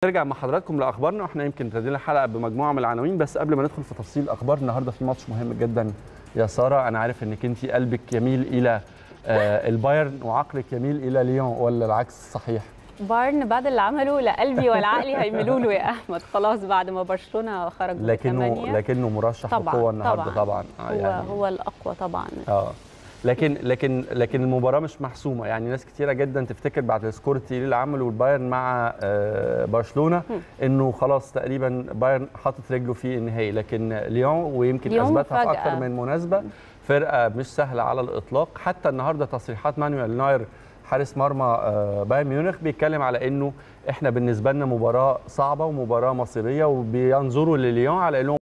نرجع مع حضراتكم لاخبارنا واحنا يمكن ابتدينا الحلقه بمجموعه من العناوين بس قبل ما ندخل في تفصيل الاخبار النهارده في ماتش مهم جدا يا ساره انا عارف انك انت قلبك يميل الى آه، البايرن وعقلك يميل الى ليون ولا العكس صحيح بايرن بعد اللي عمله لا قلبي ولا عقلي هيميلوا له يا احمد خلاص بعد ما برشلونه خرج لكنه بثمانية. لكنه مرشح طبعا بقوه النهارده طبعا, طبعا آه، هو هو الاقوى طبعا اه لكن لكن لكن المباراه مش محسومه يعني ناس كتيره جدا تفتكر بعد السكور التقيل اللي عمله البايرن مع آه، برشلونه انه خلاص تقريبا بايرن حاطط رجله في النهائي لكن ليون ويمكن ليون اثبتها في مفاجأة. اكثر من مناسبه فرقه مش سهله على الاطلاق حتى النهارده تصريحات مانويل ناير حارس مرمى آه، بايرن ميونخ بيتكلم على انه احنا بالنسبه لنا مباراه صعبه ومباراه مصيريه وبينظروا لليون على انهم